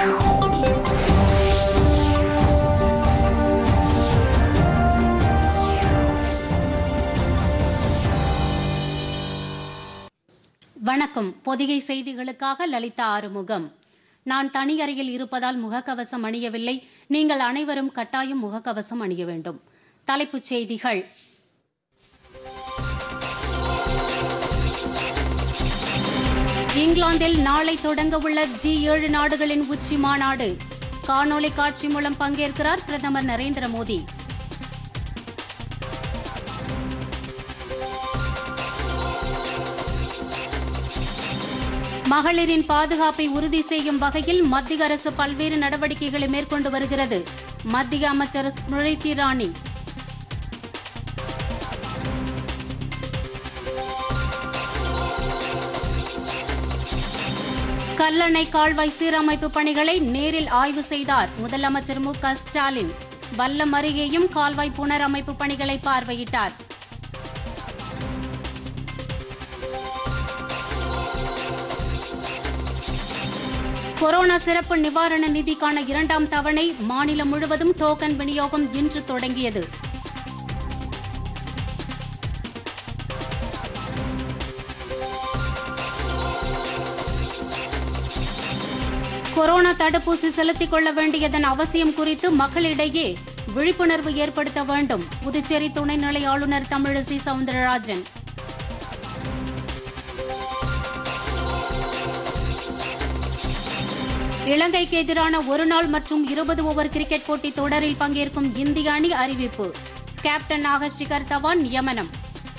வணக்கம் பொதிகை செய்திகளுக்காக லலிதா ஆறுமுகம் நான் தனி அறையில் இருப்பதால் முகக்கவசம் அணியவில்லை நீங்கள் அனைவரும் கட்டாயம் முகக்கவசம் அணிய வேண்டும் தலைப்புச் செய்திகள் இங்கிலாந்தில் நாளை தொடங்கவுள்ள ஜி ஏழு நாடுகளின் உச்சி மாநாடு காணொளி காட்சி மூலம் பங்கேற்கிறார் பிரதமர் நரேந்திர மோடி மகளிரின் பாதுகாப்பை உறுதி செய்யும் வகையில் மத்திய அரசு பல்வேறு நடவடிக்கைகளை மேற்கொண்டு வருகிறது மத்திய அமைச்சர் ஸ்மிருதி இரானி கல்லணை கால்வாய் சீரமைப்பு பணிகளை நேரில் ஆய்வு செய்தார் முதலமைச்சர் மு க ஸ்டாலின் வல்லம் அருகேயும் கால்வாய் புனரமைப்பு பணிகளை பார்வையிட்டார் கொரோனா சிறப்பு நிவாரண நிதிக்கான இரண்டாம் தவணை மாநிலம் முழுவதும் டோக்கன் விநியோகம் இன்று தொடங்கியது கொரோனா தடுப்பூசி செலுத்திக் கொள்ள வேண்டியதன் அவசியம் குறித்து மக்களிடையே விழிப்புணர்வு ஏற்படுத்த வேண்டும் புதுச்சேரி துணைநிலை ஆளுநர் தமிழிசை சவுந்தரராஜன் இலங்கைக்கு எதிரான ஒருநாள் மற்றும் இருபது ஓவர் கிரிக்கெட் போட்டி தொடரில் பங்கேற்கும் இந்திய அணி அறிவிப்பு கேப்டனாக ஷிகர் தவான் நியமனம்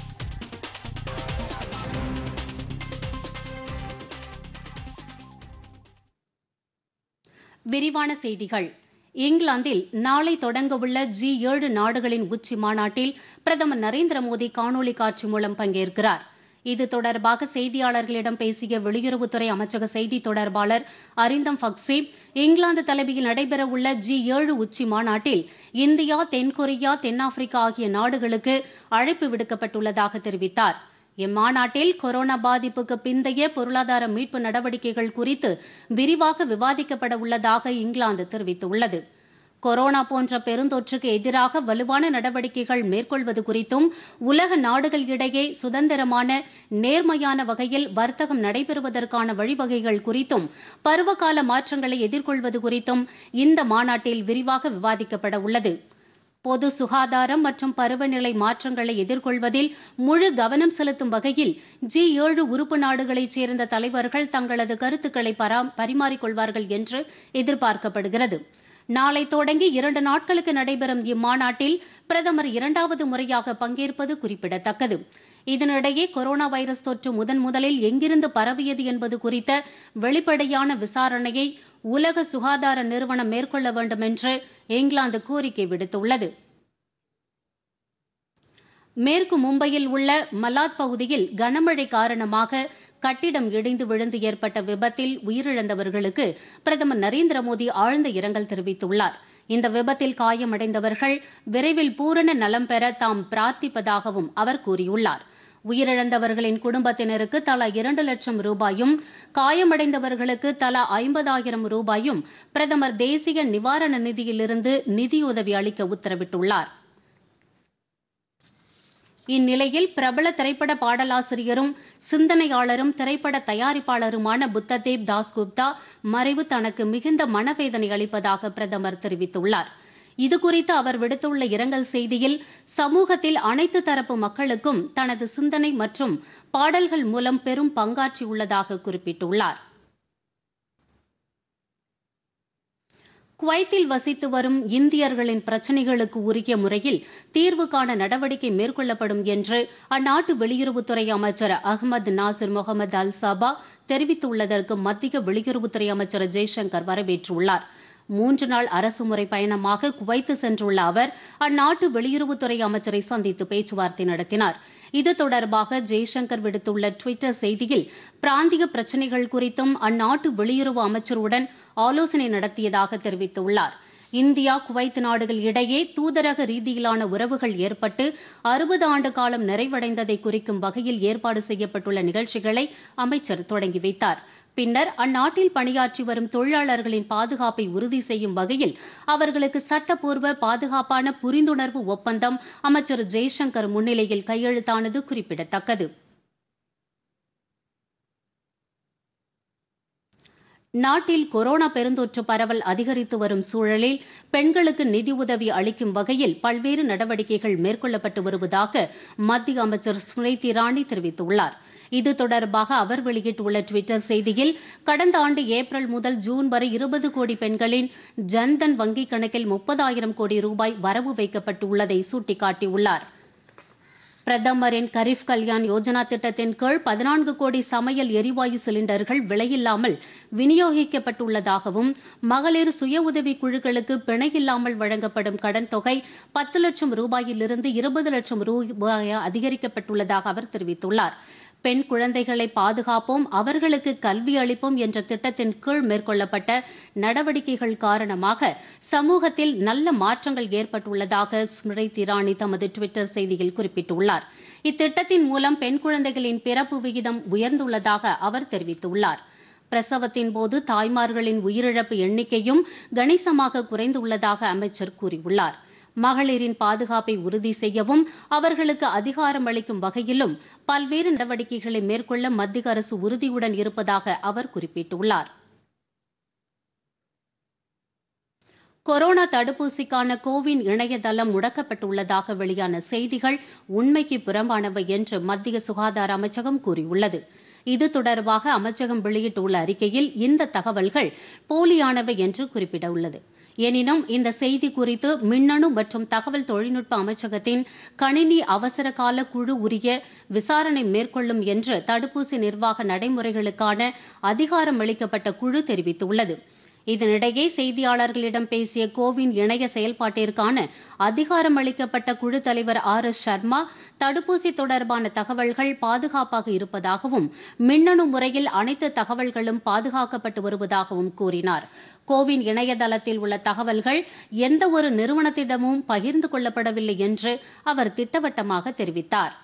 விரிவான செய்திகள் இங்கிலாந்தில் நாளை தொடங்கவுள்ள ஜி ஏழு நாடுகளின் உச்சி மாநாட்டில் பிரதமர் நரேந்திர மோடி காணொலி காட்சி மூலம் பங்கேற்கிறார் இது தொடர்பாக செய்தியாளர்களிடம் பேசிய வெளியுறவுத்துறை அமைச்சக செய்தி தொடர்பாளர் அரிந்தம் பக்சி இங்கிலாந்து தலைமையில் நடைபெறவுள்ள ஜி ஏழு உச்சி மாநாட்டில் இந்தியா தென்கொரியா தென்னாப்பிரிக்கா ஆகிய நாடுகளுக்கு அழைப்பு விடுக்கப்பட்டுள்ளதாக தெரிவித்தார் இம்மாநாட்டில் கொரோனா பாதிப்புக்கு பிந்தைய பொருளாதார மீட்பு நடவடிக்கைகள் குறித்து விரிவாக விவாதிக்கப்பட உள்ளதாக இங்கிலாந்து தெரிவித்துள்ளது கொரோனா போன்ற பெருந்தொற்றுக்கு எதிராக வலுவான நடவடிக்கைகள் மேற்கொள்வது குறித்தும் உலக நாடுகள் இடையே சுதந்திரமான நேர்மையான வகையில் வர்த்தகம் நடைபெறுவதற்கான வழிவகைகள் குறித்தும் பருவகால மாற்றங்களை எதிர்கொள்வது குறித்தும் இந்த மாநாட்டில் விரிவாக விவாதிக்கப்பட உள்ளது பொது சுகாதாரம் மற்றும் பருவநிலை மாற்றங்களை எதிர்கொள்வதில் முழு கவனம் செலுத்தும் வகையில் ஜி ஏழு உறுப்பு நாடுகளைச் சேர்ந்த தலைவர்கள் தங்களது கருத்துக்களை பரிமாறிக்கொள்வார்கள் என்று எதிர்பார்க்கப்படுகிறது நாளை தொடங்கி இரண்டு நாட்களுக்கு நடைபெறும் இம்மாநாட்டில் பிரதமர் இரண்டாவது முறையாக பங்கேற்பது குறிப்பிடத்தக்கது இதனிடையே கொரோனா வைரஸ் தொற்று முதன் முதலில் எங்கிருந்து பரவியது என்பது குறித்த வெளிப்படையான விசாரணையை உலக சுகாதார நிறுவனம் மேற்கொள்ள வேண்டும் என்று இங்கிலாந்து கோரிக்கை விடுத்துள்ளது மேற்கு மும்பையில் உள்ள மலாத் பகுதியில் கனமழை காரணமாக கட்டிடம் இடிந்து விழுந்து ஏற்பட்ட விபத்தில் உயிரிழந்தவர்களுக்கு பிரதமர் நரேந்திர மோடி ஆழ்ந்த இரங்கல் தெரிவித்துள்ளார் இந்த விபத்தில் காயமடைந்தவர்கள் விரைவில் பூரண நலம் பெற தாம் பிரார்த்திப்பதாகவும் அவர் கூறியுள்ளார் உயிரிழந்தவர்களின் குடும்பத்தினருக்கு தலா இரண்டு லட்சம் ரூபாயும் காயமடைந்தவர்களுக்கு தலா ஐம்பதாயிரம் ரூபாயும் பிரதமர் தேசிய நிவாரண நிதியிலிருந்து நிதியுதவி அளிக்க உத்தரவிட்டுள்ளார் இந்நிலையில் பிரபல திரைப்பட பாடலாசிரியரும் சிந்தனையாளரும் திரைப்பட தயாரிப்பாளருமான புத்ததேவ் தாஸ்குப்தா மறைவு தனக்கு மிகுந்த மனவேதனை அளிப்பதாக பிரதமர் தெரிவித்துள்ளார் இதுகுறித்து அவர் விடுத்துள்ள இரங்கல் செய்தியில் சமூகத்தில் அனைத்து தரப்பு மக்களுக்கும் தனது சிந்தனை மற்றும் பாடல்கள் மூலம் பெரும் பங்காற்றியுள்ளதாக குறிப்பிட்டுள்ளார் குவைத்தில் வசித்து வரும் இந்தியர்களின் பிரச்சினைகளுக்கு உரிய முறையில் தீர்வு காண நடவடிக்கை மேற்கொள்ளப்படும் என்று அந்நாட்டு வெளியுறவுத்துறை அமைச்சர் அகமது நாசிர் முகமது அல் சபா தெரிவித்துள்ளதற்கு மத்திய வெளியுறவுத்துறை அமைச்சர் ஜெய்சங்கர் வரவேற்றுள்ளார் மூன்று நாள் அரசுமுறை பயணமாக குவைத்து சென்றுள்ள அவர் அந்நாட்டு வெளியுறவுத்துறை அமைச்சரை சந்தித்து பேச்சுவார்த்தை நடத்தினார் இது தொடர்பாக ஜெய்சங்கர் விடுத்துள்ள டுவிட்டர் செய்தியில் பிராந்திய பிரச்சினைகள் குறித்தும் அந்நாட்டு வெளியுறவு அமைச்சருடன் ஆலோசனை நடத்தியதாக தெரிவித்துள்ளார் இந்தியா குவைத் நாடுகள் இடையே தூதரக ரீதியிலான உறவுகள் ஏற்பட்டு அறுபது ஆண்டு காலம் நிறைவடைந்ததை குறிக்கும் வகையில் ஏற்பாடு செய்யப்பட்டுள்ள நிகழ்ச்சிகளை அமைச்சர் தொடங்கி வைத்தார் பின்னர் அந்நாட்டில் பணியாற்றி வரும் தொழிலாளர்களின் பாதுகாப்பை உறுதி செய்யும் வகையில் அவர்களுக்கு சட்டப்பூர்வ பாதுகாப்பான புரிந்துணர்வு ஒப்பந்தம் அமைச்சர் ஜெய்சங்கர் முன்னிலையில் கையெழுத்தானது குறிப்பிடத்தக்கது நாட்டில் கொரோனா பெருந்தொற்று பரவல் அதிகரித்து வரும் சூழலில் பெண்களுக்கு நிதி உதவி அளிக்கும் வகையில் பல்வேறு நடவடிக்கைகள் மேற்கொள்ளப்பட்டு வருவதாக மத்திய அமைச்சர் ஸ்மிருதி இரானி தெரிவித்துள்ளார் இது தொடர்பாக அவர் வெளியிட்டுள்ள டுவிட்டர் செய்தியில் கடந்த ஆண்டு ஏப்ரல் முதல் ஜூன் வரை இருபது கோடி பெண்களின் ஜன்தன் வங்கிக் கணக்கில் முப்பதாயிரம் கோடி ரூபாய் வரவு வைக்கப்பட்டுள்ளதை சுட்டிக்காட்டியுள்ளார் பிரதமரின் கரீஃப் கல்யாண் யோஜனா திட்டத்தின் கீழ் பதினான்கு கோடி சமையல் எரிவாயு சிலிண்டர்கள் விலையில்லாமல் விநியோகிக்கப்பட்டுள்ளதாகவும் மகளிர் சுய உதவி குழுக்களுக்கு பிணையில்லாமல் வழங்கப்படும் கடன் தொகை பத்து லட்சம் ரூபாயிலிருந்து இருபது லட்சம் ரூபாய் அதிகரிக்கப்பட்டுள்ளதாக அவர் தெரிவித்துள்ளார் பெண் குழந்தைகளை பாதுகாப்போம் அவர்களுக்கு கல்வி அளிப்போம் என்ற திட்டத்தின் கீழ் மேற்கொள்ளப்பட்ட நடவடிக்கைகள் காரணமாக சமூகத்தில் நல்ல மாற்றங்கள் ஏற்பட்டுள்ளதாக ஸ்மிருதி இரானி தமது டுவிட்டர் செய்தியில் குறிப்பிட்டுள்ளார் இத்திட்டத்தின் மூலம் பெண் குழந்தைகளின் பிறப்பு விகிதம் உயர்ந்துள்ளதாக அவர் தெரிவித்துள்ளார் பிரசவத்தின் போது தாய்மார்களின் உயிரிழப்பு எண்ணிக்கையும் கணிசமாக குறைந்துள்ளதாக அமைச்சர் கூறியுள்ளார் மகளிரின் பாதுகாப்பை உறுதி செய்யவும் அவர்களுக்கு அதிகாரம் அளிக்கும் வகையிலும் பல்வேறு நடவடிக்கைகளை மேற்கொள்ள மத்திய அரசு உறுதியுடன் இருப்பதாக அவர் குறிப்பிட்டுள்ளார் கொரோனா தடுப்பூசிக்கான கோவின் இணையதளம் முடக்கப்பட்டுள்ளதாக வெளியான செய்திகள் உண்மைக்கு புறம்பானவை என்று மத்திய சுகாதார அமைச்சகம் கூறியுள்ளது இது தொடர்பாக அமைச்சகம் வெளியிட்டுள்ள அறிக்கையில் இந்த தகவல்கள் போலியானவை என்று குறிப்பிடவுள்ளது எனினும் இந்த செய்தி குறித்து மின்னணு மற்றும் தகவல் தொழில்நுட்ப அமைச்சகத்தின் கணினி அவசர கால குழு உரிய விசாரணை மேற்கொள்ளும் என்று தடுப்பூசி நிர்வாக நடைமுறைகளுக்கான அதிகாரம் அளிக்கப்பட்ட குழு தெரிவித்துள்ளது இதனிடையே செய்தியாளர்களிடம் பேசிய கோவின் இணைய செயல்பாட்டிற்கான அதிகாரம் அளிக்கப்பட்ட குழு தலைவர் ஆர் எஸ் சர்மா தடுப்பூசி தொடர்பான தகவல்கள் பாதுகாப்பாக இருப்பதாகவும் மின்னணு முறையில் அனைத்து தகவல்களும் பாதுகாக்கப்பட்டு வருவதாகவும் கூறினார் கோவின் இணையதளத்தில் உள்ள தகவல்கள் எந்த ஒரு நிறுவனத்திடமும் பகிர்ந்து கொள்ளப்படவில்லை என்று அவர் திட்டவட்டமாக தெரிவித்தார்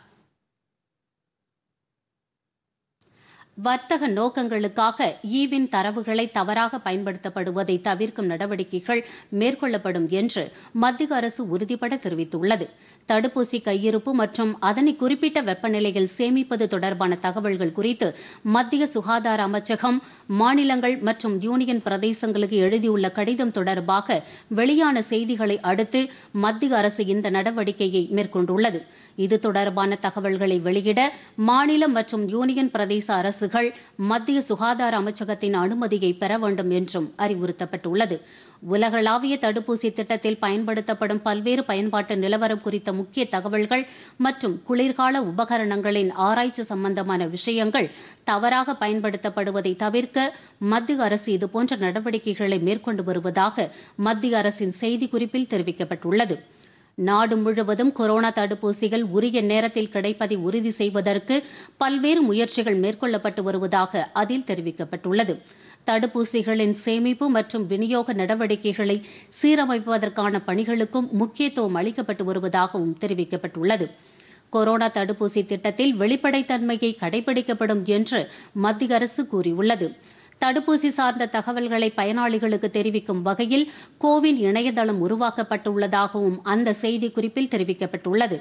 வர்த்தக நோக்கங்களுக்காக ஈவின் தரவுகளை தவறாக பயன்படுத்தப்படுவதை தவிர்க்கும் நடவடிக்கைகள் மேற்கொள்ளப்படும் என்று மத்திய அரசு உறுதிபட தெரிவித்துள்ளது தடுப்பூசி கையிருப்பு மற்றும் அதனை குறிப்பிட்ட வெப்பநிலையில் சேமிப்பது தொடர்பான தகவல்கள் குறித்து மத்திய சுகாதார அமைச்சகம் மாநிலங்கள் மற்றும் யூனியன் பிரதேசங்களுக்கு எழுதியுள்ள கடிதம் தொடர்பாக வெளியான செய்திகளை அடுத்து மத்திய அரசு இந்த நடவடிக்கையை மேற்கொண்டுள்ளது இது தொடர்பான தகவல்களை வெளியிட மாநில மற்றும் யூனியன் பிரதேச அரசுகள் மத்திய சுகாதார அமைச்சகத்தின் அனுமதியை பெற வேண்டும் என்றும் அறிவுறுத்தப்பட்டுள்ளது உலகளாவிய தடுப்பூசி திட்டத்தில் பயன்படுத்தப்படும் பல்வேறு பயன்பாட்டு நிலவரம் குறித்த முக்கிய தகவல்கள் மற்றும் குளிர்கால உபகரணங்களின் ஆராய்ச்சி சம்பந்தமான விஷயங்கள் தவறாக பயன்படுத்தப்படுவதை தவிர்க்க மத்திய அரசு இதுபோன்ற நடவடிக்கைகளை மேற்கொண்டு வருவதாக மத்திய அரசின் செய்திக்குறிப்பில் தெரிவிக்கப்பட்டுள்ளது நாடு முழுவதும் கொரோனா தடுப்பூசிகள் உரிய நேரத்தில் கிடைப்பதை உறுதி செய்வதற்கு பல்வேறு முயற்சிகள் மேற்கொள்ளப்பட்டு வருவதாக அதில் தெரிவிக்கப்பட்டுள்ளது தடுப்பூசிகளின் சேமிப்பு மற்றும் விநியோக நடவடிக்கைகளை சீரமைப்பதற்கான பணிகளுக்கும் முக்கியத்துவம் அளிக்கப்பட்டு வருவதாகவும் தெரிவிக்கப்பட்டுள்ளது கொரோனா தடுப்பூசி திட்டத்தில் வெளிப்படைத்தன்மையை கடைபிடிக்கப்படும் என்று மத்திய அரசு கூறியுள்ளது தடுப்பூசி சார்ந்த தகவல்களை பயனாளிகளுக்கு தெரிவிக்கும் வகையில் கோவின் இணையதளம் உருவாக்கப்பட்டுள்ளதாகவும் அந்த செய்திக்குறிப்பில் தெரிவிக்கப்பட்டுள்ளது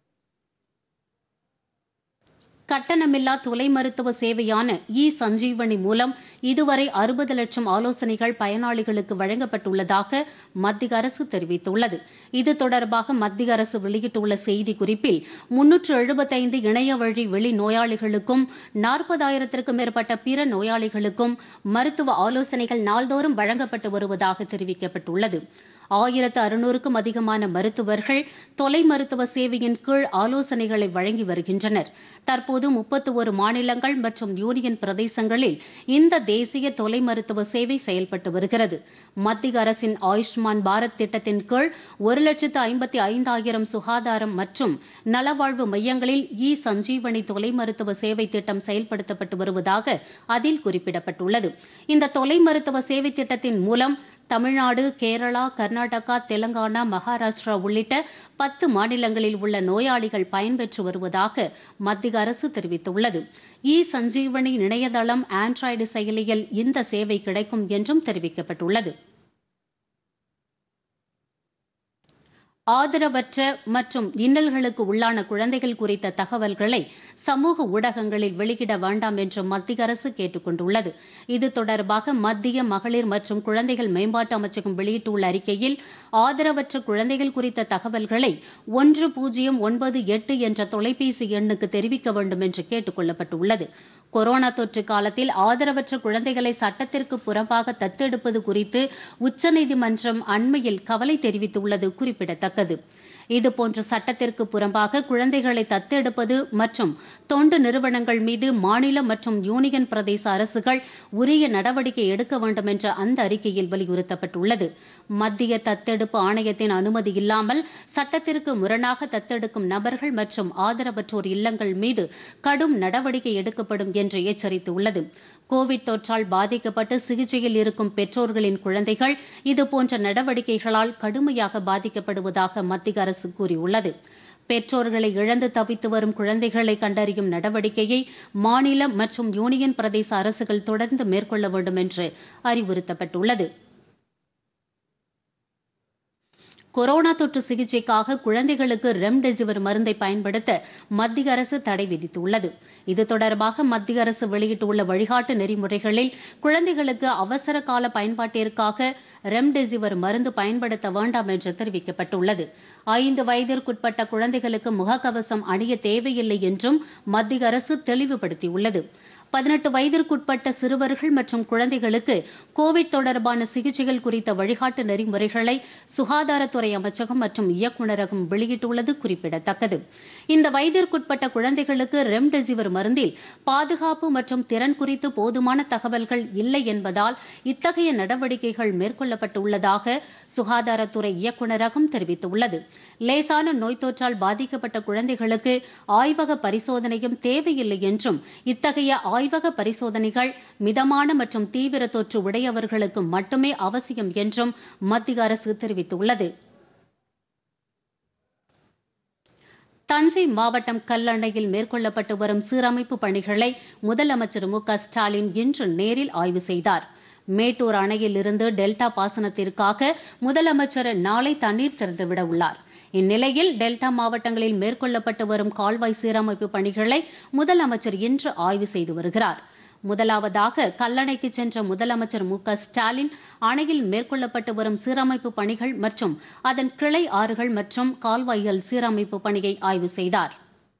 கட்டணமில்லா தொலை மருத்துவ சேவையான இ சஞ்சீவனி மூலம் இதுவரை அறுபது லட்சம் ஆலோசனைகள் பயனாளிகளுக்கு வழங்கப்பட்டுள்ளதாக மத்திய அரசு தெரிவித்துள்ளது இது தொடர்பாக மத்திய அரசு வெளியிட்டுள்ள செய்திக்குறிப்பில் முன்னூற்று எழுபத்தைந்து இணைய வழி வெளி நோயாளிகளுக்கும் நாற்பதாயிரத்திற்கும் மேற்பட்ட பிற நோயாளிகளுக்கும் மருத்துவ ஆலோசனைகள் நாள்தோறும் வழங்கப்பட்டு வருவதாக தெரிவிக்கப்பட்டுள்ளது ஆயிரத்து அறுநூறுக்கும் அதிகமான மருத்துவர்கள் தொலை மருத்துவ சேவையின் கீழ் ஆலோசனைகளை வழங்கி வருகின்றனர் தற்போது முப்பத்து ஒரு மாநிலங்கள் மற்றும் யூனியன் பிரதேசங்களில் இந்த தேசிய தொலை மருத்துவ சேவை செயல்பட்டு வருகிறது மத்திய அரசின் ஆயுஷ்மான் பாரத் திட்டத்தின் கீழ் ஒரு லட்சத்து ஐம்பத்தி ஐந்தாயிரம் சுகாதாரம் மற்றும் நலவாழ்வு மையங்களில் இ சஞ்சீவனி தொலை மருத்துவ சேவை திட்டம் செயல்படுத்தப்பட்டு வருவதாக அதில் குறிப்பிடப்பட்டுள்ளது இந்த தொலை மருத்துவ சேவை திட்டத்தின் மூலம் தமிழ்நாடு கேரளா கர்நாடகா தெலங்கானா மகாராஷ்டிரா உள்ளிட்ட பத்து மாநிலங்களில் உள்ள நோயாளிகள் பயன்பெற்று வருவதாக மத்திய அரசு தெரிவித்துள்ளது இ சஞ்சீவனி இணையதளம் ஆண்ட்ராய்டு செயலியில் இந்த சேவை கிடைக்கும் என்றும் தெரிவிக்கப்பட்டுள்ளது ஆதரவற்ற மற்றும் இன்னல்களுக்கு உள்ளான குழந்தைகள் குறித்த தகவல்களை சமூக ஊடகங்களில் வெளியிட வேண்டாம் என்று மத்திய அரசு கேட்டுக் கொண்டுள்ளது இது தொடர்பாக மத்திய மகளிர் மற்றும் குழந்தைகள் மேம்பாட்டு அமைச்சகம் வெளியிட்டுள்ள அறிக்கையில் ஆதரவற்ற குழந்தைகள் குறித்த தகவல்களை ஒன்று பூஜ்ஜியம் ஒன்பது எட்டு என்ற தொலைபேசி எண்ணுக்கு தெரிவிக்க வேண்டும் என்று கேட்டுக் கொள்ளப்பட்டுள்ளது கொரோனா தொற்று காலத்தில் ஆதரவற்ற குழந்தைகளை சட்டத்திற்கு புறம்பாக தத்தெடுப்பது குறித்து உச்சநீதிமன்றம் அண்மையில் கவலை தெரிவித்துள்ளது குறிப்பிடத்தக்கது இதுபோன்ற சட்டத்திற்கு புறம்பாக குழந்தைகளை தத்தெடுப்பது மற்றும் தொண்டு நிறுவனங்கள் மீது மாநில மற்றும் யூனியன் பிரதேச அரசுகள் உரிய நடவடிக்கை எடுக்க வேண்டும் என்ற அந்த அறிக்கையில் வலியுறுத்தப்பட்டுள்ளது மத்திய தத்தெடுப்பு ஆணையத்தின் அனுமதி இல்லாமல் சட்டத்திற்கு முரணாக தத்தெடுக்கும் நபர்கள் மற்றும் ஆதரவற்றோர் இல்லங்கள் மீது கடும் நடவடிக்கை எடுக்கப்படும் என்று எச்சரித்துள்ளது கோவிட் தொற்றால் பாதிக்கப்பட்டு சிகிச்சையில் இருக்கும் பெற்றோர்களின் குழந்தைகள் இதுபோன்ற நடவடிக்கைகளால் கடுமையாக பாதிக்கப்படுவதாக மத்திய அரசு கூறியுள்ளது பெற்றோர்களை இழந்து தவித்து வரும் குழந்தைகளை கண்டறியும் நடவடிக்கையை மாநில மற்றும் யூனியன் பிரதேச அரசுகள் தொடர்ந்து மேற்கொள்ள வேண்டும் என்று அறிவுறுத்தப்பட்டுள்ளது கொரோனா தொற்று சிகிச்சைக்காக குழந்தைகளுக்கு ரெம்டெசிவிர் மருந்தை பயன்படுத்த மத்திய அரசு தடை விதித்துள்ளது இது தொடர்பாக மத்திய அரசு வெளியிட்டுள்ள வழிகாட்டு நெறிமுறைகளில் குழந்தைகளுக்கு அவசர கால பயன்பாட்டிற்காக ரெம்டெசிவிர் மருந்து பயன்படுத்த வேண்டாம் என்று தெரிவிக்கப்பட்டுள்ளது ஐந்து வயதிற்குட்பட்ட குழந்தைகளுக்கு முகக்கவசம் அணிய தேவையில்லை என்றும் மத்திய அரசு தெளிவுபடுத்தியுள்ளது பதினெட்டு வயதிற்குட்பட்ட சிறுவர்கள் மற்றும் குழந்தைகளுக்கு கோவிட் தொடர்பான சிகிச்சைகள் குறித்த வழிகாட்டு நெறிமுறைகளை சுகாதாரத்துறை அமைச்சகம் மற்றும் இயக்குநரகம் வெளியிட்டுள்ளது குறிப்பிடத்தக்கது இந்த வயதிற்குட்பட்ட குழந்தைகளுக்கு ரெம்டெசிவிர் மருந்தில் பாதுகாப்பு மற்றும் திறன் குறித்து போதுமான தகவல்கள் இல்லை என்பதால் இத்தகைய நடவடிக்கைகள் மேற்கொள்ளப்பட்டுள்ளதாக சுகாதாரத்துறை இயக்குநரகம் தெரிவித்துள்ளது லேசான நோய் தொற்றால் பாதிக்கப்பட்ட குழந்தைகளுக்கு ஆய்வக பரிசோதனையும் தேவையில்லை என்றும் இத்தகைய ஆய்வக பரிசோதனைகள் மிதமான மற்றும் தீவிர தொற்று உடையவர்களுக்கு மட்டுமே அவசியம் என்றும் மத்திய அரசு தெரிவித்துள்ளது தஞ்சை மாவட்டம் கல்லணையில் மேற்கொள்ளப்பட்டு வரும் சீரமைப்பு பணிகளை முதலமைச்சர் மு க ஸ்டாலின் இன்று நேரில் ஆய்வு செய்தார் மேட்டூர் அணையில் இருந்து டெல்டா பாசனத்திற்காக முதலமைச்சர் நாளை தண்ணீர் திறந்துவிட உள்ளார் இந்நிலையில் டெல்டா மாவட்டங்களில் மேற்கொள்ளப்பட்டு வரும் கால்வாய் சீரமைப்பு பணிகளை முதலமைச்சர் இன்று ஆய்வு செய்து வருகிறார் முதலாவதாக கல்லணைக்கு சென்ற முதலமைச்சர் மு க ஸ்டாலின் அணையில் மேற்கொள்ளப்பட்டு வரும் சீரமைப்பு பணிகள் மற்றும் அதன் கிளை ஆறுகள் மற்றும் கால்வாய்கள் சீரமைப்பு பணியை ஆய்வு செய்தார்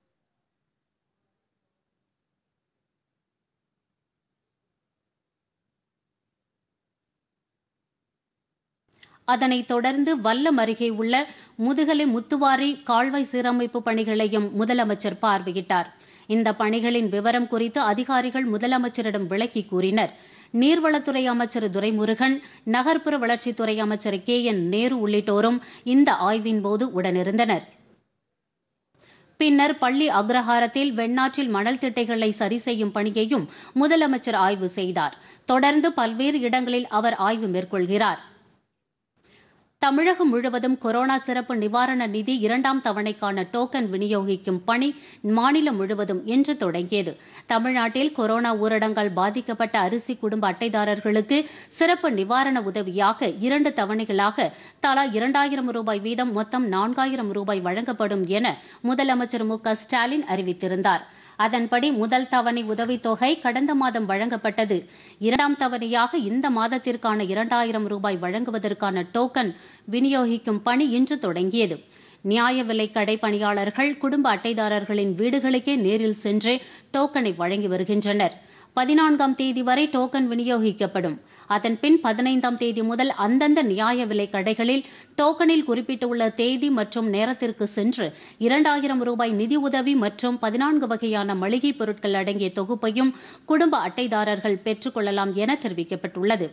அதனைத் தொடர்ந்து வல்லம் அருகே உள்ள முதுகலை முத்துவாரி கால்வாய் சீரமைப்பு பணிகளையும் முதலமைச்சர் பார்வையிட்டார் இந்த பணிகளின் விவரம் குறித்து அதிகாரிகள் முதலமைச்சரிடம் விளக்கி கூறினர் நீர்வளத்துறை அமைச்சர் துரைமுருகன் நகர்ப்புற வளர்ச்சித்துறை அமைச்சர் கே என் நேரு உள்ளிட்டோரும் இந்த ஆய்வின் போது உடனிருந்தனர் பின்னர் பள்ளி அக்ரஹாரத்தில் வெண்ணாற்றில் மணல் திட்டைகளை சரி செய்யும் பணியையும் முதலமைச்சர் ஆய்வு செய்தார் தொடர்ந்து பல்வேறு இடங்களில் அவர் ஆய்வு மேற்கொள்கிறார் தமிழகம் முழுவதும் கொரோனா சிறப்பு நிவாரண நிதி இரண்டாம் தவணைக்கான டோக்கன் விநியோகிக்கும் பணி மாநிலம் முழுவதும் இன்று தொடங்கியது தமிழ்நாட்டில் கொரோனா ஊரடங்கால் பாதிக்கப்பட்ட அரிசி குடும்ப அட்டைதாரர்களுக்கு சிறப்பு நிவாரண உதவியாக இரண்டு தவணைகளாக தலா இரண்டாயிரம் ரூபாய் வீதம் மொத்தம் நான்காயிரம் ரூபாய் வழங்கப்படும் என முதலமைச்சர் மு க ஸ்டாலின் அறிவித்திருந்தார் அதன்படி முதல் தவணை உதவித்தொகை கடந்த மாதம் வழங்கப்பட்டது இரண்டாம் தவணையாக இந்த மாதத்திற்கான இரண்டாயிரம் ரூபாய் வழங்குவதற்கான டோக்கன் விநியோகிக்கும் பணி இன்று தொடங்கியது நியாய விலை கடை பணியாளர்கள் குடும்ப அட்டைதாரர்களின் வீடுகளுக்கே நேரில் சென்று டோக்கனை வழங்கி வருகின்றனர் பதினான்காம் தேதி வரை டோக்கன் விநியோகிக்கப்படும் அதன்பின் பதினைந்தாம் தேதி முதல் அந்தந்த நியாய விலை கடைகளில் டோக்கனில் குறிப்பிட்டுள்ள தேதி மற்றும் நேரத்திற்கு சென்று இரண்டாயிரம் ரூபாய் நிதி உதவி மற்றும் பதினான்கு வகையான மளிகைப் பொருட்கள் அடங்கிய தொகுப்பையும் குடும்ப அட்டைதாரர்கள் பெற்றுக் கொள்ளலாம் என தெரிவிக்கப்பட்டுள்ளது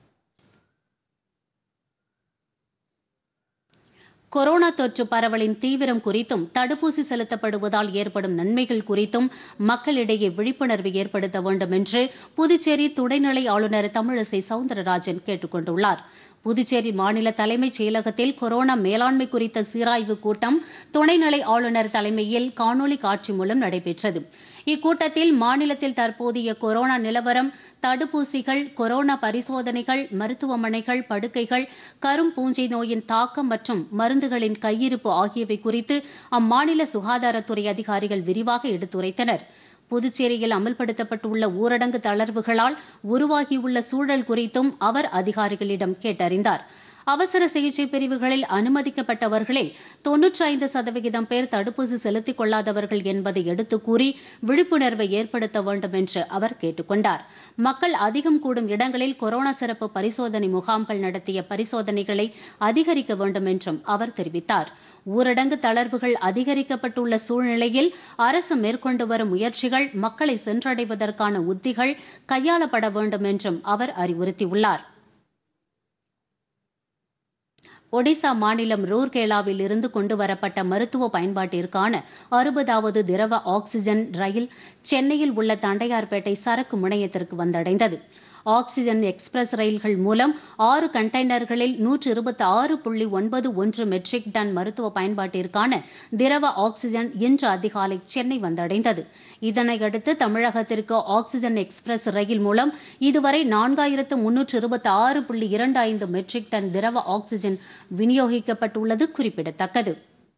கொரோனா தொற்று பரவலின் தீவிரம் குறித்தும் தடுப்பூசி செலுத்தப்படுவதால் ஏற்படும் நன்மைகள் குறித்தும் மக்களிடையே விழிப்புணர்வு ஏற்படுத்த வேண்டும் என்று புதுச்சேரி துணைநிலை ஆளுநர் தமிழிசை சவுந்தரராஜன் கேட்டுக் கொண்டுள்ளார் புதுச்சேரி மாநில தலைமைச் செயலகத்தில் கொரோனா மேலாண்மை குறித்த சீராய்வு கூட்டம் துணைநிலை ஆளுநர் தலைமையில் காணொலி காட்சி மூலம் நடைபெற்றது இக்கூட்டத்தில் மாநிலத்தில் தற்போதைய கொரோனா நிலவரம் தடுப்பூசிகள் கொரோனா பரிசோதனைகள் மருத்துவமனைகள் படுக்கைகள் கரும்பூஞ்சை நோயின் தாக்கம் மற்றும் மருந்துகளின் கையிருப்பு ஆகியவை குறித்து அம்மாநில சுகாதாரத்துறை அதிகாரிகள் விரிவாக எடுத்துரைத்தனர் புதுச்சேரியில் அமல்படுத்தப்பட்டுள்ள ஊரடங்கு தளர்வுகளால் உருவாகியுள்ள சூழல் குறித்தும் அவர் அதிகாரிகளிடம் கேட்டறிந்தார் அவசர சிகிச்சை பிரிவுகளில் அனுமதிக்கப்பட்டவர்களில் தொன்னூற்றி ஐந்து சதவிகிதம் பேர் தடுப்பூசி செலுத்திக் கொள்ளாதவர்கள் என்பதை எடுத்துக் கூறி விழிப்புணர்வை ஏற்படுத்த வேண்டும் என்று அவர் கேட்டுக் கொண்டார் மக்கள் அதிகம் கூடும் இடங்களில் கொரோனா சிறப்பு பரிசோதனை முகாம்கள் நடத்திய பரிசோதனைகளை அதிகரிக்க வேண்டும் என்றும் அவர் தெரிவித்தார் ஊரடங்கு தளர்வுகள் அதிகரிக்கப்பட்டுள்ள சூழ்நிலையில் அரசு மேற்கொண்டு வரும் முயற்சிகள் மக்களை சென்றடைவதற்கான உத்திகள் கையாளப்பட வேண்டும் என்றும் அவர் அறிவுறுத்தியுள்ளார் ஒடிசா மாநிலம் ரூர்கேலாவில் இருந்து கொண்டுவரப்பட்ட மருத்துவ பயன்பாட்டிற்கான அறுபதாவது திரவ ஆக்ஸிஜன் ரயில் சென்னையில் உள்ள தண்டையார்பேட்டை சரக்கு முனையத்திற்கு வந்தடைந்தது ஆக்ஸிஜன் எக்ஸ்பிரஸ் ரயில்கள் மூலம் ஆறு கண்டெய்னர்களில் நூற்று இருபத்தி ஆறு புள்ளி ஒன்பது ஒன்று மெட்ரிக் டன் மருத்துவ பயன்பாட்டிற்கான திரவ ஆக்ஸிஜன் இன்று அதிகாலை சென்னை வந்தடைந்தது இதனையடுத்து தமிழகத்திற்கு ஆக்ஸிஜன் எக்ஸ்பிரஸ் ரயில் மூலம் இதுவரை நான்காயிரத்து முன்னூற்று இருபத்தி ஆறு புள்ளி இரண்டு ஐந்து மெட்ரிக் டன் திரவ ஆக்ஸிஜன் விநியோகிக்கப்பட்டுள்ளது குறிப்பிடத்தக்கது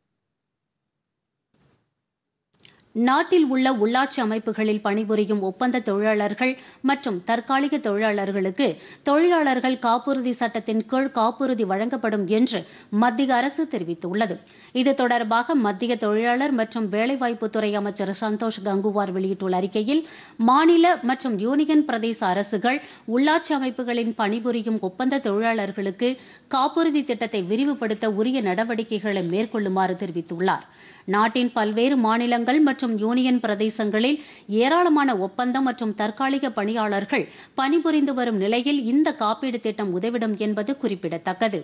நாட்டில் உள்ள உள்ளாட்சி அமைப்புகளில் பணிபுரியும் ஒப்பந்த தொழிலாளர்கள் மற்றும் தற்காலிக தொழிலாளர்களுக்கு தொழிலாளர்கள் காப்புறுதி சட்டத்தின் கீழ் காப்புறுதி வழங்கப்படும் என்று மத்திய அரசு தெரிவித்துள்ளது இது தொடர்பாக மத்திய தொழிலாளர் மற்றும் வேலைவாய்ப்புத்துறை அமைச்சர் சந்தோஷ் கங்குவார் வெளியிட்டுள்ள அறிக்கையில் மாநில மற்றும் யூனியன் பிரதேச அரசுகள் உள்ளாட்சி அமைப்புகளின் பணிபுரியும் ஒப்பந்த தொழிலாளர்களுக்கு காப்புறுதி திட்டத்தை விரிவுபடுத்த உரிய நடவடிக்கைகளை மேற்கொள்ளுமாறு தெரிவித்துள்ளார் நாட்டின் பல்வேறு மாநிலங்கள் மற்றும் யூனியன் பிரதேசங்களில் ஏராளமான ஒப்பந்தம் மற்றும் தற்காலிக பணியாளர்கள் பணிபுரிந்து வரும் நிலையில் இந்த காப்பீடு திட்டம் உதவிடும் என்பது குறிப்பிடத்தக்கது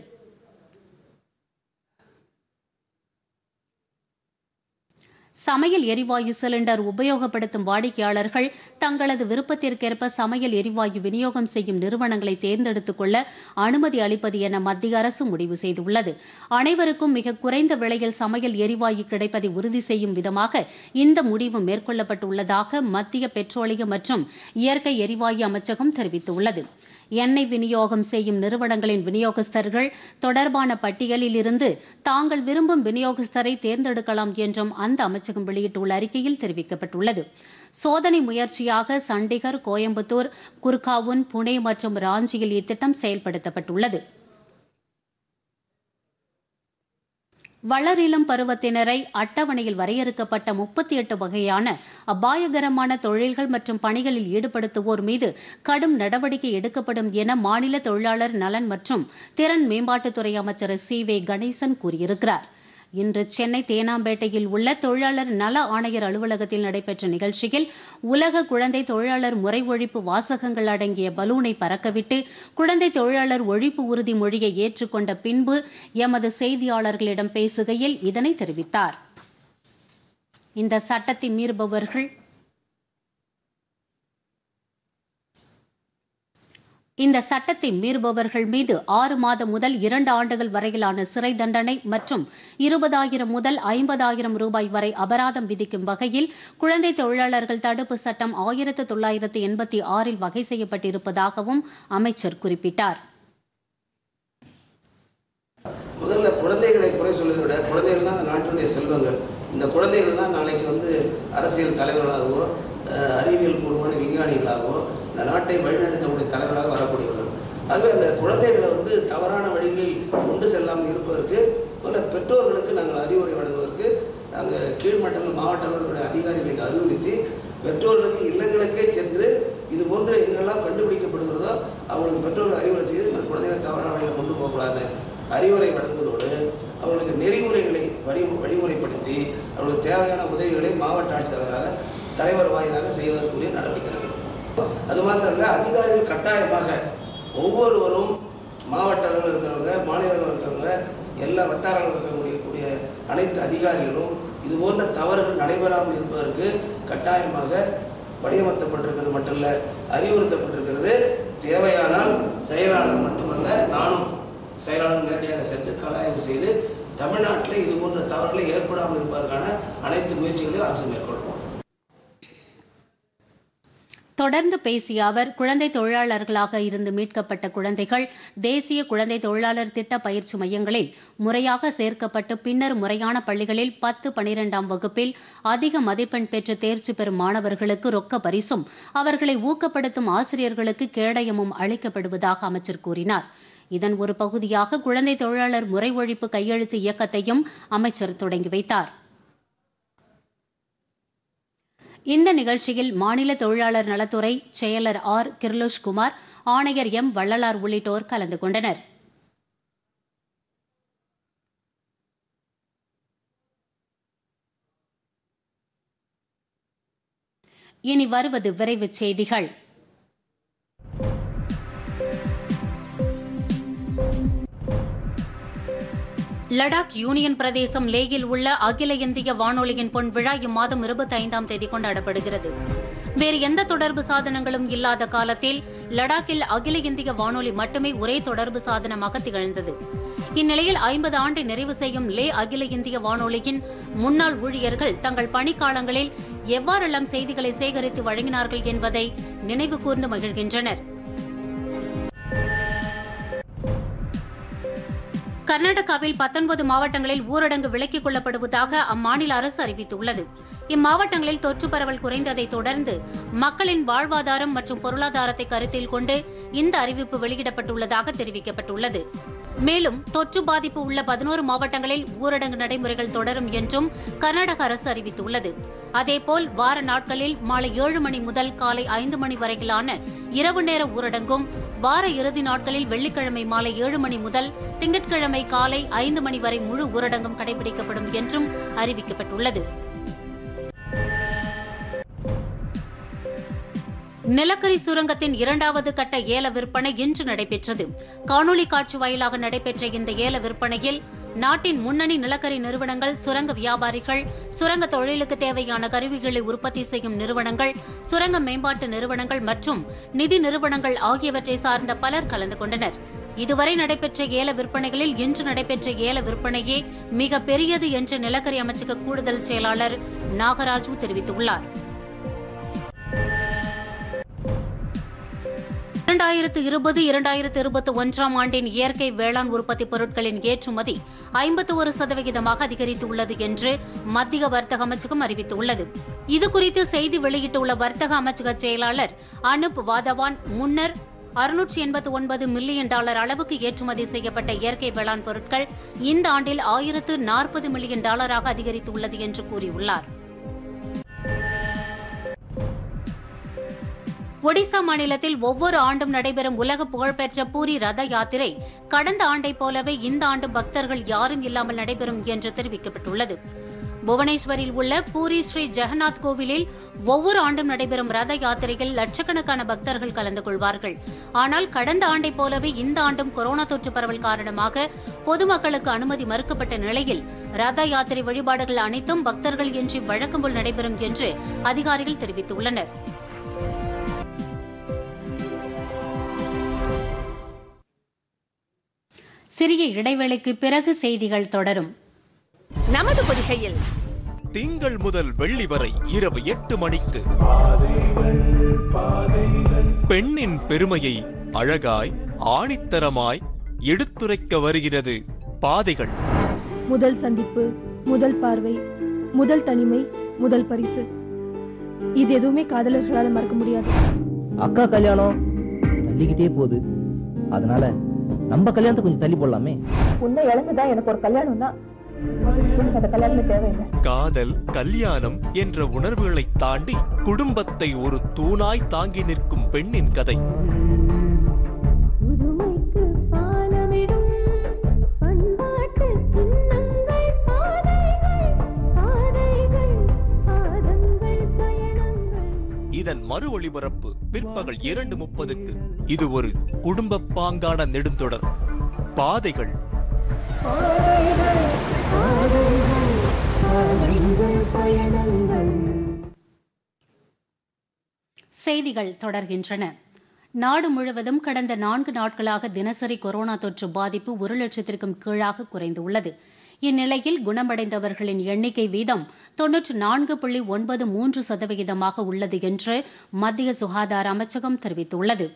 சமையல் எரிவாயு சிலிண்டர் உபயோகப்படுத்தும் வாடிக்கையாளர்கள் தங்களது விருப்பத்திற்கேற்ப சமையல் எரிவாயு விநியோகம் செய்யும் நிறுவனங்களை தேர்ந்தெடுத்துக் கொள்ள அனுமதி அளிப்பது என மத்திய அரசு முடிவு செய்துள்ளது அனைவருக்கும் மிக குறைந்த விலையில் சமையல் எரிவாயு கிடைப்பதை உறுதி செய்யும் விதமாக இந்த முடிவு மேற்கொள்ளப்பட்டுள்ளதாக மத்திய பெட்ரோலிய மற்றும் இயற்கை எரிவாயு அமைச்சகம் தெரிவித்துள்ளது எண்ணெய் விநியோகம் செய்யும் நிறுவனங்களின் விநியோகஸ்தர்கள் தொடர்பான பட்டியலில் இருந்து தாங்கள் விரும்பும் விநியோகஸ்தரை தேர்ந்தெடுக்கலாம் என்றும் அந்த அமைச்சகம் வெளியிட்டுள்ள அறிக்கையில் தெரிவிக்கப்பட்டுள்ளது சோதனை முயற்சியாக சண்டிகர் கோயம்புத்தூர் குர்காவுன் புனே மற்றும் ராஞ்சியில் இத்திட்டம் செயல்படுத்தப்பட்டுள்ளது வளரிளம் பருவத்தினரை அட்டவணையில் வரையறுக்கப்பட்ட முப்பத்தி எட்டு வகையான அபாயகரமான தொழில்கள் மற்றும் பணிகளில் ஈடுபடுத்துவோர் மீது கடும் நடவடிக்கை எடுக்கப்படும் என மாநில தொழிலாளர் நலன் மற்றும் திறன் மேம்பாட்டுத்துறை அமைச்சர் சி வே கணேசன் கூறியிருக்கிறார் இன்று சென்னை தேனாம்பேட்டையில் உள்ள தொழிலாளர் நல ஆணையர் அலுவலகத்தில் நடைபெற்ற நிகழ்ச்சியில் உலக குழந்தை தொழிலாளர் முறை ஒழிப்பு வாசகங்கள் அடங்கிய பலூனை பறக்கவிட்டு குழந்தை தொழிலாளர் ஒழிப்பு உறுதிமொழியை ஏற்றுக்கொண்ட பின்பு எமது செய்தியாளர்களிடம் பேசுகையில் இதனை தெரிவித்தார் இந்த சட்டத்தை மீறுபவர்கள் இந்த சட்டத்தை மீறுபவர்கள் மீது ஆறு மாதம் முதல் இரண்டு ஆண்டுகள் வரையிலான சிறை தண்டனை மற்றும் இருபதாயிரம் முதல் ஐம்பதாயிரம் ரூபாய் வரை அபராதம் விதிக்கும் வகையில் குழந்தை தொழிலாளர்கள் தடுப்பு சட்டம் ஆயிரத்து தொள்ளாயிரத்து எண்பத்தி ஆறில் வகை செய்யப்பட்டிருப்பதாகவும் அமைச்சர் குறிப்பிட்டார் முதல்ல குழந்தைகளை குறை சொல்வதை விட குழந்தைகள் தான் இந்த நாட்டினுடைய செல்வங்கள் இந்த குழந்தைகள் தான் நாளைக்கு வந்து அரசியல் தலைவர்களாகவோ அஹ், அறிவியல் பூர்வமான விஞ்ஞானிகளாகவோ இந்த நாட்டை வழிநடத்தக்கூடிய தலைவராக வரக்கூடியவர்கள் ஆகவே அந்த குழந்தைகளை வந்து தவறான வழிகளில் கொண்டு செல்லாமல் இருப்பதற்கு முதல்ல பெற்றோர்களுக்கு நாங்கள் அறிவுரை வழங்குவதற்கு நாங்கள் கீழ்மட்டங்கள் மாவட்ட அளவிலுடைய அதிகாரிகளுக்கு அறிவுறுத்தி பெற்றோர்களுக்கு இல்லங்களுக்கே சென்று இது போன்ற எங்கெல்லாம் கண்டுபிடிக்கப்படுகிறதோ அவங்களுக்கு பெற்றோர்கள் அறிவுரை செய்து இந்த குழந்தைகளை தவறான வழியில் கொண்டு போகக்கூடாது அறிவுரை வழங்குவதோடு அவர்களுக்கு நெறிமுறைகளை வழி வழிமுறைப்படுத்தி அவர்களுக்கு தேவையான உதவிகளை மாவட்ட ஆட்சித்தலைவராக தலைவர் வாயிலாக செய்வதற்குரிய நடவடிக்கை எடுக்கணும். அது மாத்திரமல்ல அதிகாரிகள் கட்டாயமாக ஒவ்வொருவரும் மாவட்ட அளவில் இருக்கிறவங்க மாநில அளவில் இருக்கிறவங்க எல்லா வட்டார அளவில் இருக்கக்கூடிய கூடிய அனைத்து அதிகாரிகளும் இது போன்ற தவறுகள் நடைபெறாமல் இருப்பதற்கு கட்டாயமாக வடிவமைக்கப்பட்டிருக்கிறது மட்டுமல்ல அறிவுறுத்தப்பட்டிருக்கிறது தேவையானால் செயலாளர் மட்டுமல்ல நானும் செயலாளர் நேரடியாக சென்று கலாய்வு செய்து தமிழ்நாட்டில் இது போன்ற தவறுகளை ஏற்படாமல் இருப்பதற்கான அனைத்து முயற்சிகளையும் அரசு மேற்கொள்வோம் தொடர்ந்து பேசிய அவர் குழந்தை தொழிலாளர்களாக இருந்து மீட்கப்பட்ட குழந்தைகள் தேசிய குழந்தை தொழிலாளர் திட்ட பயிற்சி மையங்களில் முறையாக சேர்க்கப்பட்டு பின்னர் முறையான பள்ளிகளில் பத்து பனிரெண்டாம் வகுப்பில் அதிக மதிப்பெண் பெற்று தேர்ச்சி பெறும் மாணவர்களுக்கு ரொக்க பரிசும் அவர்களை ஊக்கப்படுத்தும் ஆசிரியர்களுக்கு கேடயமும் அளிக்கப்படுவதாக அமைச்சர் கூறினார் இதன் ஒரு பகுதியாக குழந்தை தொழிலாளர் முறை ஒழிப்பு கையெழுத்து இயக்கத்தையும் அமைச்சர் தொடங்கி வைத்தார் இந்த நிகழ்ச்சியில் மாநில தொழிலாளர் நலத்துறை செயலர் ஆர் கிர்லோஷ் குமார் ஆணையர் எம் வள்ளலார் உள்ளிட்டோர் கலந்து கொண்டனர் இனி வருவது விரைவுச் செய்திகள் லடாக் யூனியன் பிரதேசம் லேயில் உள்ள அகில இந்திய வானொலியின் பொன் விழா இம்மாதம் இருபத்தி ஐந்தாம் தேதி கொண்டாடப்படுகிறது வேறு எந்த தொடர்பு சாதனங்களும் இல்லாத காலத்தில் லடாக்கில் அகில இந்திய வானொலி மட்டுமே ஒரே தொடர்பு சாதனமாக திகழ்ந்தது இந்நிலையில் ஐம்பது ஆண்டை நிறைவு செய்யும் லே அகில இந்திய வானொலியின் முன்னாள் ஊழியர்கள் தங்கள் பணிக்காலங்களில் எவ்வாறெல்லாம் செய்திகளை சேகரித்து வழங்கினார்கள் என்பதை நினைவு கூர்ந்து மகிழ்கின்றனர் கர்நாடகாவில் பத்தொன்பது மாவட்டங்களில் ஊரடங்கு விலக்கிக் கொள்ளப்படுவதாக அம்மாநில அரசு அறிவித்துள்ளது இம்மாவட்டங்களில் தொற்று பரவல் குறைந்ததைத் தொடர்ந்து மக்களின் வாழ்வாதாரம் மற்றும் பொருளாதாரத்தை கருத்தில் கொண்டு இந்த அறிவிப்பு வெளியிடப்பட்டுள்ளதாக தெரிவிக்கப்பட்டுள்ளது மேலும் தொற்று பாதிப்பு உள்ள பதினோரு மாவட்டங்களில் ஊரடங்கு நடைமுறைகள் தொடரும் என்றும் கர்நாடக அரசு அறிவித்துள்ளது அதேபோல் வார நாட்களில் மாலை ஏழு மணி முதல் காலை ஐந்து மணி வரையிலான இரவு நேர ஊரடங்கும் வார இறுதி நாட்களில் வெள்ளிக்கிழமை மாலை ஏழு மணி முதல் திங்கட்கிழமை காலை ஐந்து மணி வரை முழு ஊரடங்கும் கடைபிடிக்கப்படும் என்றும் அறிவிக்கப்பட்டுள்ளது நிலக்கரி சுரங்கத்தின் இரண்டாவது கட்ட ஏல விற்பனை இன்று நடைபெற்றது காணொலி காட்சி வாயிலாக நடைபெற்ற இந்த ஏல விற்பனையில் நாட்டின் முன்னணி நிலக்கரி நிறுவனங்கள் சுரங்க வியாபாரிகள் சுரங்க தொழிலுக்கு தேவையான கருவிகளை உற்பத்தி செய்யும் நிறுவனங்கள் சுரங்க மேம்பாட்டு நிறுவனங்கள் மற்றும் நிதி நிறுவனங்கள் ஆகியவற்றை சார்ந்த பலர் கலந்து கொண்டனர் இதுவரை நடைபெற்ற ஏல விற்பனைகளில் இன்று நடைபெற்ற ஏல விற்பனையே மிக பெரியது என்று நிலக்கரி அமைச்சக கூடுதல் செயலாளர் நாகராஜு தெரிவித்துள்ளார் இரண்டாயிரத்து இருபது இரண்டாயிரத்து இருபத்தி ஒன்றாம் ஆண்டின் இயற்கை வேளாண் உற்பத்தி பொருட்களின் ஏற்றுமதி ஐம்பத்தி ஒரு சதவிகிதமாக அதிகரித்துள்ளது என்று மத்திய வர்த்தக அமைச்சகம் அறிவித்துள்ளது இதுகுறித்து செய்தி வெளியிட்டுள்ள வர்த்தக அமைச்சக செயலாளர் அனுப் வாதவான் முன்னர் அறுநூற்றி எண்பத்தி ஒன்பது மில்லியன் டாலர் அளவுக்கு ஏற்றுமதி செய்யப்பட்ட இயற்கை வேளாண் பொருட்கள் இந்த ஆண்டில் ஆயிரத்து நாற்பது மில்லியன் டாலராக அதிகரித்துள்ளது என்று கூறியுள்ளார் ஒடிசா மாநிலத்தில் ஒவ்வொரு ஆண்டும் நடைபெறும் உலக புகழ்பெற்ற பூரி ரத யாத்திரை கடந்த ஆண்டைப் போலவே இந்த ஆண்டு பக்தர்கள் யாரும் இல்லாமல் நடைபெறும் என்று தெரிவிக்கப்பட்டுள்ளது புவனேஸ்வரில் உள்ள பூரி ஸ்ரீ ஜெகநாத் கோவிலில் ஒவ்வொரு ஆண்டும் நடைபெறும் ரத யாத்திரையில் லட்சக்கணக்கான பக்தர்கள் கலந்து கொள்வார்கள் ஆனால் கடந்த ஆண்டைப் போலவே இந்த ஆண்டும் கொரோனா தொற்று பரவல் காரணமாக பொதுமக்களுக்கு அனுமதி மறுக்கப்பட்ட நிலையில் ரத யாத்திரை வழிபாடுகள் அனைத்தும் பக்தர்கள் இன்றி வழக்கம் போல் நடைபெறும் என்று அதிகாரிகள் தெரிவித்துள்ளனர் சிறிய இடைவேளைக்கு பிறகு செய்திகள் தொடரும் நமது பொதிகையில் திங்கள் முதல் வெள்ளி வரை இரவு எட்டு மணிக்கு பெண்ணின் பெருமையை அழகாய் ஆணித்தரமாய் எடுத்துரைக்க வருகிறது பாதைகள் முதல் சந்திப்பு முதல் பார்வை முதல் தனிமை முதல் பரிசு இது எதுவுமே காதலர்களால மறக்க முடியாது அக்கா கல்யாணம் தள்ளிக்கிட்டே போகுது அதனால நம்ம கல்யாணத்தை கொஞ்சம் தள்ளி போடலாமே உன்னை இழந்துதான் எனக்கு ஒரு கல்யாணம் தான் எனக்கு அந்த கல்யாணமே தேவையில்லை காதல் கல்யாணம் என்ற உணர்வுகளை தாண்டி குடும்பத்தை ஒரு தூணாய் தாங்கி நிற்கும் பெண்ணின் கதை புதுமைக்கு பாலமிடும் பண்பாட்டு சின்னங்கள் பாதைகள் பாதைகள் பாதங்கள் பயணங்கள் இதன் மறு ஒளிபரப்பு பிற்பகல் இரண்டு முப்பதுக்கு இது ஒரு குடும்ப பாங்கான நெடுந்தொடர் பாதைகள் செய்திகள் தொடர்கின்றன நாடு முழுவதும் கடந்த நான்கு நாட்களாக தினசரி கொரோனா தொற்று பாதிப்பு ஒரு லட்சத்திற்கும் கீழாக குறைந்துள்ளது இந்நிலையில் குணமடைந்தவர்களின் எண்ணிக்கை வீதம் தொன்னூற்று நான்கு புள்ளி ஒன்பது மூன்று சதவிகிதமாக உள்ளது என்று மத்திய சுகாதார அமைச்சகம் தெரிவித்துள்ளது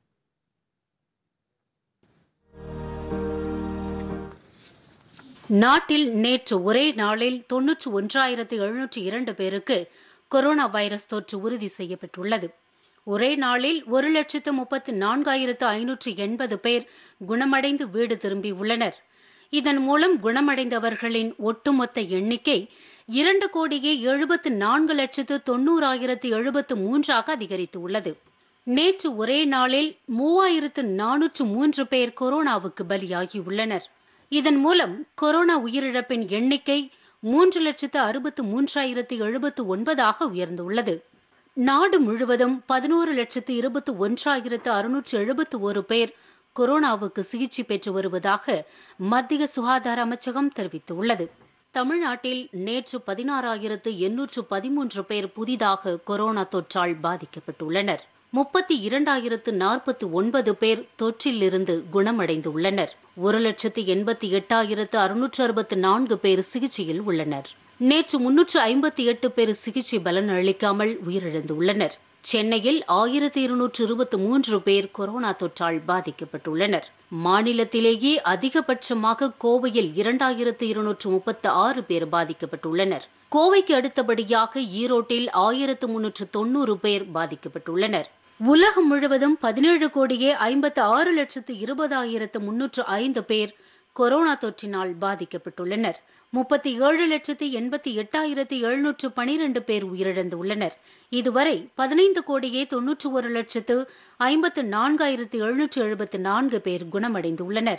நாட்டில் நேற்று ஒரே நாளில் தொன்னூற்று ஒன்றாயிரத்து எழுநூற்று இரண்டு பேருக்கு கொரோனா வைரஸ் தொற்று உறுதி செய்யப்பட்டுள்ளது ஒரே நாளில் ஒரு லட்சத்து முப்பத்து நான்காயிரத்து ஐநூற்று எண்பது பேர் குணமடைந்து வீடு திரும்பியுள்ளனர் இதன் மூலம் குணமடைந்தவர்களின் ஒட்டுமொத்த எண்ணிக்கை இரண்டு கோடியே எழுபத்து நான்கு லட்சத்து தொண்ணூறாயிரத்து எழுபத்து மூன்றாக அதிகரித்து உள்ளது நேற்று ஒரே நாளில் மூவாயிரத்து நானூற்று மூன்று பேர் கொரோனாவுக்கு பலியாகியுள்ளனர் இதன் மூலம் கொரோனா உயிரிழப்பின் எண்ணிக்கை மூன்று லட்சத்து அறுபத்து மூன்றாயிரத்து எழுபத்து ஒன்பதாக உயர்ந்துள்ளது நாடு முழுவதும் பதினோரு லட்சத்து இருபத்து ஒன்றாயிரத்து அறுநூற்று எழுபத்து ஒரு பேர் கொரோனாவுக்கு சிகிச்சை பெற்று வருவதாக மத்திய சுகாதார அமைச்சகம் தெரிவித்துள்ளது தமிழ்நாட்டில் நேற்று பதினாறாயிரத்து எண்ணூற்று பதிமூன்று பேர் புதிதாக கொரோனா தொற்றால் பாதிக்கப்பட்டுள்ளனர் முப்பத்தி இரண்டாயிரத்து நாற்பத்தி ஒன்பது பேர் தொற்றிலிருந்து குணமடைந்துள்ளனர் ஒரு லட்சத்து எண்பத்தி எட்டாயிரத்து அறுநூற்று அறுபத்து நான்கு பேர் சிகிச்சையில் உள்ளனர் நேற்று முன்னூற்று ஐம்பத்தி எட்டு பேர் சிகிச்சை பலன் அளிக்காமல் உயிரிழந்துள்ளனர் சென்னையில் ஆயிரத்தி இருநூற்று இருபத்தி மூன்று பேர் கொரோனா தொற்றால் பாதிக்கப்பட்டுள்ளனர் மாநிலத்திலேயே அதிகபட்சமாக கோவையில் இரண்டாயிரத்து இருநூற்று முப்பத்து ஆறு பேர் பாதிக்கப்பட்டுள்ளனர் கோவைக்கு அடுத்தபடியாக ஈரோட்டில் ஆயிரத்து முன்னூற்று தொன்னூறு பேர் பாதிக்கப்பட்டுள்ளனர் உலகம் முழுவதும் பதினேழு கோடியே ஐம்பத்து ஆறு லட்சத்து இருபதாயிரத்து முன்னூற்று ஐந்து பேர் கொரோனா தொற்றினால் பாதிக்கப்பட்டுள்ளனர் முப்பத்தி ஏழு லட்சத்து எண்பத்தி எட்டாயிரத்து எழுநூற்று பனிரெண்டு பேர் உயிரிழந்துள்ளனர் இதுவரை பதினைந்து கோடியே தொன்னூற்று ஒரு லட்சத்து ஐம்பத்து நான்காயிரத்து எழுநூற்று எழுபத்து நான்கு பேர் குணமடைந்துள்ளனர்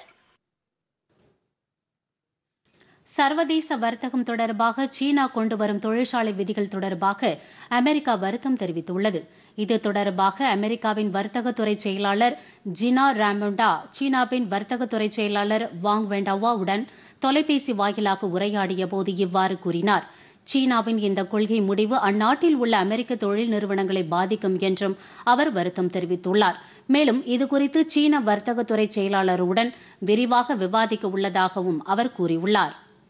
சர்வதேச வர்த்தகம் தொடர்பாக சீனா கொண்டு வரும் தொழிற்சாலை விதிகள் தொடர்பாக அமெரிக்கா வருத்தம் தெரிவித்துள்ளது இது தொடர்பாக அமெரிக்காவின் வர்த்தகத்துறை செயலாளர் ஜினா ராமோண்டா சீனாவின் வர்த்தகத்துறை செயலாளர் வாங் வெண்டாவாவுடன் தொலைபேசி வாயிலாக உரையாடிய போது இவ்வாறு கூறினார் சீனாவின் இந்த கொள்கை முடிவு அந்நாட்டில் உள்ள அமெரிக்க தொழில் நிறுவனங்களை பாதிக்கும் என்றும் அவர் வருத்தம் தெரிவித்துள்ளார் மேலும் இதுகுறித்து சீன வர்த்தகத்துறை செயலாளருடன் விரிவாக விவாதிக்க உள்ளதாகவும் அவர் கூறியுள்ளார்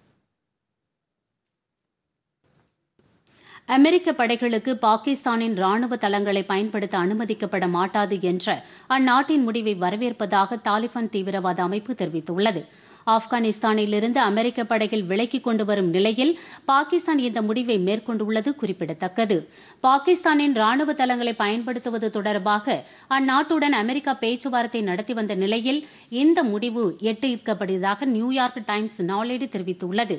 அமெரிக்க படைகளுக்கு பாகிஸ்தானின் ராணுவ தளங்களை பயன்படுத்த அனுமதிக்கப்பட மாட்டாது என்ற அந்நாட்டின் முடிவை வரவேற்பதாக தாலிபான் தீவிரவாத அமைப்பு தெரிவித்துள்ளது ஆப்கானிஸ்தானிலிருந்து அமெரிக்க படைகள் விலக்கிக் கொண்டு வரும் நிலையில் பாகிஸ்தான் இந்த முடிவை மேற்கொண்டுள்ளது குறிப்பிடத்தக்கது பாகிஸ்தானின் ராணுவ தளங்களை பயன்படுத்துவது தொடர்பாக அந்நாட்டுடன் அமெரிக்கா பேச்சுவார்த்தை நடத்தி வந்த நிலையில் இந்த முடிவு எட்டியிருக்கப்படுவதாக நியூயார்க் டைம்ஸ் நாளேடு தெரிவித்துள்ளது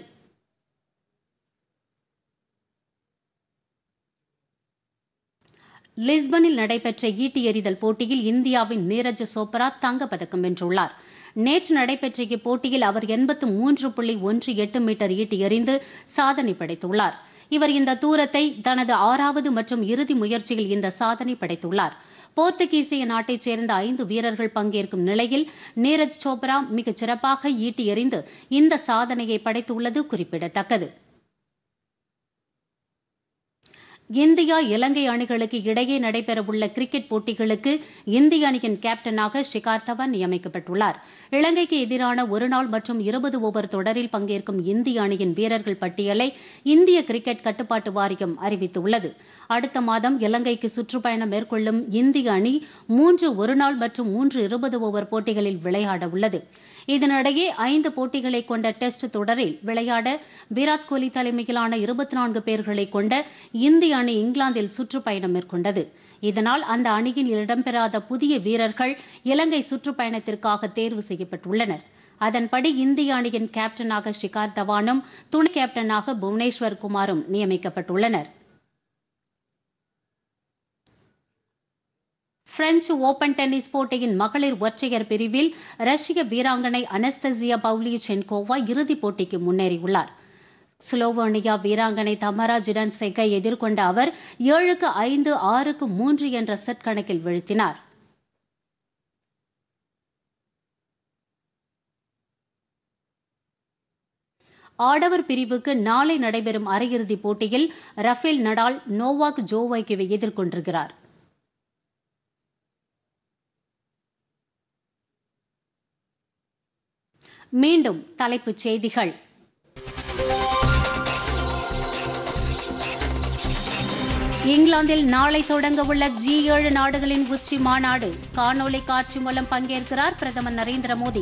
லிஸ்பனில் நடைபெற்ற ஈட்டி எறிதல் போட்டியில் இந்தியாவின் நீரஜ் சோப்ரா தங்கப்பதக்கம் வென்றுள்ளார் நேற்று நடைபெற்ற இப்போட்டியில் அவர் எண்பத்து மூன்று புள்ளி ஒன்று எட்டு மீட்டர் ஈட்டி எறிந்து சாதனை படைத்துள்ளார் இவர் இந்த தூரத்தை தனது ஆறாவது மற்றும் இறுதி முயற்சியில் இந்த சாதனை படைத்துள்ளார் போர்த்துகீசிய நாட்டைச் சேர்ந்த ஐந்து வீரர்கள் பங்கேற்கும் நிலையில் நீரஜ் சோப்ரா மிகச் சிறப்பாக ஈட்டி எறிந்து இந்த சாதனையை படைத்துள்ளது குறிப்பிடத்தக்கது இந்தியா இலங்கை அணிகளுக்கு இடையே நடைபெறவுள்ள கிரிக்கெட் போட்டிகளுக்கு இந்திய அணியின் கேப்டனாக ஷிகார் தவான் நியமிக்கப்பட்டுள்ளார் இலங்கைக்கு எதிரான ஒருநாள் மற்றும் இருபது ஓவர் தொடரில் பங்கேற்கும் இந்திய அணியின் வீரர்கள் பட்டியலை இந்திய கிரிக்கெட் கட்டுப்பாட்டு வாரியம் அறிவித்துள்ளது அடுத்த மாதம் இலங்கைக்கு சுற்றுப்பயணம் மேற்கொள்ளும் இந்திய அணி மூன்று ஒருநாள் மற்றும் மூன்று இருபது ஓவர் போட்டிகளில் விளையாட உள்ளது இதனிடையே ஐந்து போட்டிகளை கொண்ட டெஸ்ட் தொடரில் விளையாட விராட் கோலி தலைமையிலான இருபத்தி நான்கு பேர்களை கொண்ட இந்திய அணி இங்கிலாந்தில் சுற்றுப்பயணம் மேற்கொண்டது இதனால் அந்த அணியில் இடம்பெறாத புதிய வீரர்கள் இலங்கை சுற்றுப்பயணத்திற்காக தேர்வு செய்யப்பட்டுள்ளனர் அதன்படி இந்திய அணியின் கேப்டனாக ஷிகார் தவானும் துணை கேப்டனாக புவனேஸ்வர் குமாரும் நியமிக்கப்பட்டுள்ளனர் பிரெஞ்சு ஓபன் டென்னிஸ் போட்டியின் மகளிர் ஒற்றையர் பிரிவில் ரஷ்ய வீராங்கனை அனஸ்தசியா பவுலியச்சென்கோவா இறுதிப் போட்டிக்கு முன்னேறியுள்ளார் ஸ்லோவோனியா வீராங்கனை தமரா ஜிடன்செக்கை எதிர்கொண்ட அவர் ஏழுக்கு ஐந்து ஆறுக்கு மூன்று என்ற செட் கணக்கில் வீழ்த்தினார் ஆடவர் பிரிவுக்கு நாளை நடைபெறும் அரையிறுதிப் போட்டியில் ரஃபேல் நடால் நோவாக் ஜோவைக்குவை எதிர்கொண்டிருக்கிறார் மீண்டும் தலைப்புச் செய்திகள் இங்கிலாந்தில் நாளை தொடங்க உள்ள ஜி ஏழு நாடுகளின் உச்சி மாநாடு காணொலி காட்சி மூலம் பங்கேற்கிறார் பிரதமர் நரேந்திர மோடி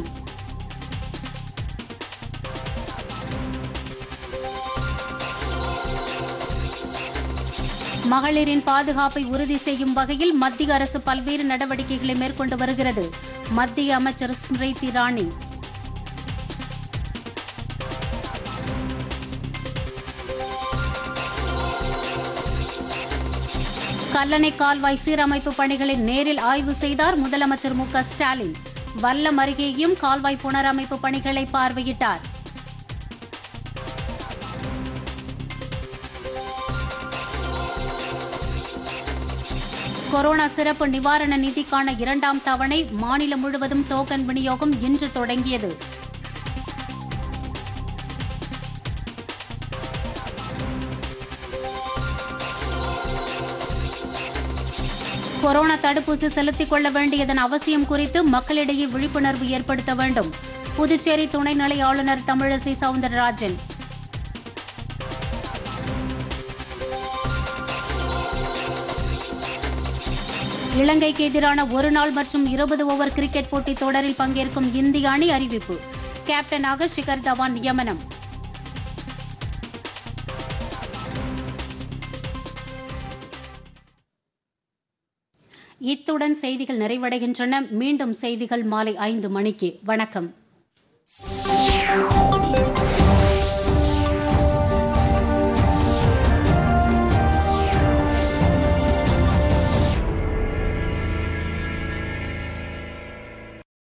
மகளிரின் பாதுகாப்பை உறுதி செய்யும் வகையில் மத்திய அரசு பல்வேறு நடவடிக்கைகளை மேற்கொண்டு வருகிறது மத்திய அமைச்சர் ஸ்மிருதி இரானி கல்லணை கால்வாய் சீரமைப்பு பணிகளை நேரில் ஆய்வு செய்தார் முதலமைச்சர் மு க ஸ்டாலின் வல்லம் அருகேயும் கால்வாய் புனரமைப்பு பணிகளை பார்வையிட்டார் கொரோனா சிறப்பு நிவாரண நிதிக்கான இரண்டாம் தவணை மாநிலம் முழுவதும் டோக்கன் விநியோகம் இன்று தொடங்கியது கொரோனா தடுப்பூசி செலுத்திக் கொள்ள வேண்டியதன் அவசியம் குறித்து மக்களிடையே விழிப்புணர்வு ஏற்படுத்த வேண்டும் புதுச்சேரி துணைநிலை ஆளுநர் தமிழிசை சவுந்தரராஜன் இலங்கைக்கு எதிரான ஒருநாள் மற்றும் இருபது ஓவர் கிரிக்கெட் போட்டித் தொடரில் பங்கேற்கும் இந்திய அணி அறிவிப்பு கேப்டனாக ஷிகர் தவான் நியமனம் இத்துடன் செய்திகள் நிறைவடைகின்றன மீண்டும் செய்திகள் மாலை ஐந்து மணிக்கு வணக்கம்